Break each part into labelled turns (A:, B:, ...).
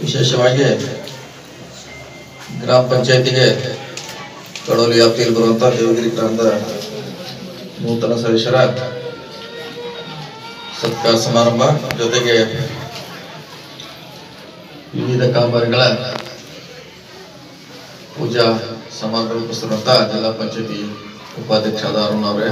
A: ವಿಶೇಷವಾಗಿ ಗ್ರಾಮ ಪಂಚಾಯತಿಗೆ ಕಡೋಲಿ ವ್ಯಾಪ್ತಿಯಲ್ಲಿ ಬರುವಂತಹ ದೇವಗಿರಿ ಗ್ರಾಮದ ನೂತನ ಸದಸ್ಯರ ಸತ್ಕಾರ ಸಮಾರಂಭ ಜೊತೆಗೆ ವಿವಿಧ ಕಾಮಗಾರಿಗಳ ಪೂಜಾ ಸಮಾರಂಭ ರೂಪಿಸಿರುವಂತಹ ಜಿಲ್ಲಾ ಪಂಚಾಯತಿ ಉಪಾಧ್ಯಕ್ಷರಾದ ಅರುಣ್ ಅವರೇ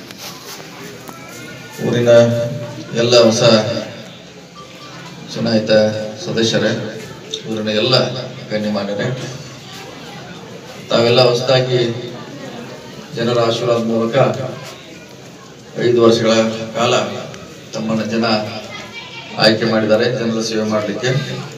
A: ಊರಿನ ಎಲ್ಲ ಹೊಸ ಚುನಾಯಿತ ಸದಸ್ಯರೇ ಊರಿನ ಎಲ್ಲ ಗಣ್ಯಮಾನ್ಯರೇ ತಾವೆಲ್ಲ ಹೊಸದಾಗಿ ಜನರ ಆಶೀರ್ವಾದ ಮೂಲಕ ಐದು ವರ್ಷಗಳ ಕಾಲ ತಮ್ಮನ್ನ ಜನ ಆಯ್ಕೆ ಮಾಡಿದ್ದಾರೆ ಜನರ ಸೇವೆ ಮಾಡಲಿಕ್ಕೆ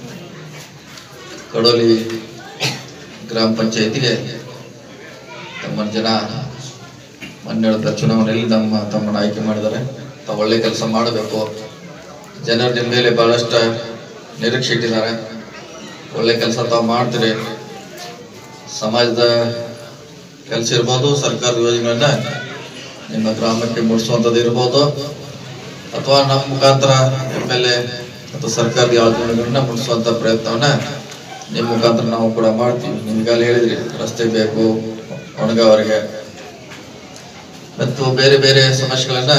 A: ಕಡೋಲಿ ಗ್ರಾಮ ಪಂಚಾಯತಿಗೆ ತಮ್ಮ ಜನ ಮೊನ್ನೆ ನಡೆದ ಚುನಾವಣೆಯಲ್ಲಿ ನಮ್ಮ ತಮ್ಮನ್ನ ಆಯ್ಕೆ ಮಾಡಿದ್ದಾರೆ ತಾವು ಒಳ್ಳೆ ಕೆಲಸ ಮಾಡಬೇಕು ಜನರ ನಿಮ್ಮ ಮೇಲೆ ಬಹಳಷ್ಟು ನಿರೀಕ್ಷೆ ಇಟ್ಟಿದ್ದಾರೆ ಒಳ್ಳೆ ಕೆಲಸ ತಾವು ಮಾಡ್ತೀರಿ ಸಮಾಜದ ಕೆಲಸ ಇರ್ಬೋದು ಸರ್ಕಾರದ ಯೋಜನೆಗಳನ್ನ ನಿಮ್ಮ ಗ್ರಾಮಕ್ಕೆ ಮುಟ್ಟಿಸುವಂಥದ್ದು ಇರ್ಬೋದು ಅಥವಾ ನಮ್ಮ ಮುಖಾಂತರ ಎಮ್ ಎಲ್ ಎ ಅಥವಾ ಸರ್ಕಾರದ ಯೋಜನೆಗಳನ್ನ ಮುಟ್ಟಿಸುವಂತ ಪ್ರಯತ್ನವನ್ನ ನಿಮ್ಮ ಮುಖಾಂತರ ನಾವು ಕೂಡ ಮಾಡ್ತೀವಿ ನಿಮ್ಗಾಲಿ ಹೇಳಿದ್ರಿ ರಸ್ತೆ ಬೇಕು ಒಣಗಾವರಿಗೆ ಮತ್ತು ಬೇರೆ ಬೇರೆ ಸಮಸ್ಯೆಗಳನ್ನ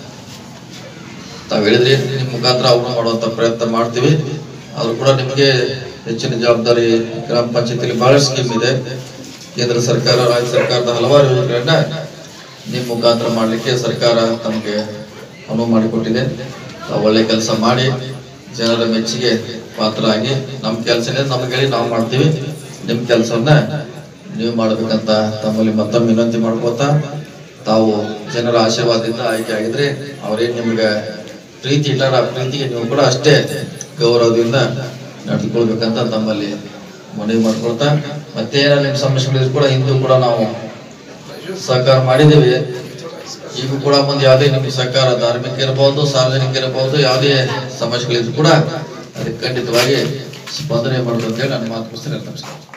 A: ತಾವ್ ಹೇಳಿದ್ರಿ ನಿಮ್ ಮುಖಾಂತರ ಅವನ್ನ ಮಾಡುವಂತ ಪ್ರಯತ್ನ ಮಾಡ್ತೀವಿ ಆದ್ರೂ ಕೂಡ ನಿಮಗೆ ಹೆಚ್ಚಿನ ಜವಾಬ್ದಾರಿ ಗ್ರಾಮ ಪಂಚಾಯತಿಲಿ ಬಹಳಷ್ಟು ಸ್ಕೀಮ್ ಇದೆ ಕೇಂದ್ರ ಸರ್ಕಾರ ರಾಜ್ಯ ಸರ್ಕಾರದ ಹಲವಾರು ಯೋಜನೆಗಳನ್ನ ನಿಮ್ ಮುಖಾಂತರ ಮಾಡ್ಲಿಕ್ಕೆ ಸರ್ಕಾರ ತಮಗೆ ಅನುವು ಮಾಡಿಕೊಟ್ಟಿದೆ ತಾವು ಒಳ್ಳೆ ಕೆಲಸ ಮಾಡಿ ಜನರ ಮೆಚ್ಚುಗೆ ಪಾತ್ರ ಆಗಿ ನಮ್ ಕೆಲಸನೇ ನಮ್ಗೆ ಹೇಳಿ ನಾವು ಮಾಡ್ತೀವಿ ನಿಮ್ ಕೆಲಸವನ್ನ ನೀವು ಮಾಡ್ಬೇಕಂತ ತಮ್ಮಲ್ಲಿ ಮತ್ತೊಮ್ಮೆ ವಿನಂತಿ ಮಾಡ್ಕೋತಾ ತಾವು ಜನರ ಆಶೀರ್ವಾದದಿಂದ ಆಯ್ಕೆ ಆಗಿದ್ರೆ ಅವ್ರೇನ್ ನಿಮ್ಗೆ ಪ್ರೀತಿ ಇಲ್ಲಾರ ಆ ಪ್ರೀತಿಗೆ ನೀವು ಕೂಡ ಅಷ್ಟೇ ಗೌರವದಿಂದ ನಡೆದುಕೊಳ್ಬೇಕಂತ ತಮ್ಮಲ್ಲಿ ಮನವಿ ಮಾಡ್ಕೊಳ್ತಾ ಮತ್ತೆ ಏನೋ ನಿಮ್ ಸಮಸ್ಯೆಗಳಿದ್ರು ಕೂಡ ಹಿಂದೂ ಕೂಡ ನಾವು ಸಹಕಾರ ಮಾಡಿದ್ದೀವಿ ಈಗ ಕೂಡ ಮುಂದೆ ಯಾವುದೇ ನಿಮ್ಗೆ ಸರ್ಕಾರ ಧಾರ್ಮಿಕ ಇರಬಹುದು ಸಾರ್ವಜನಿಕ ಇರಬಹುದು ಯಾವುದೇ ಸಮಸ್ಯೆಗಳಿದ್ರು ಕೂಡ ಅದಕ್ಕೆ ಖಂಡಿತವಾಗಿ ಸ್ಪಂದನೆ ಮಾಡೋದು ಅಂತೇಳಿ ನಾನು ಮಾತು ಮುಗಿಸ್ತೇನೆ ನಮಸ್ಕಾರ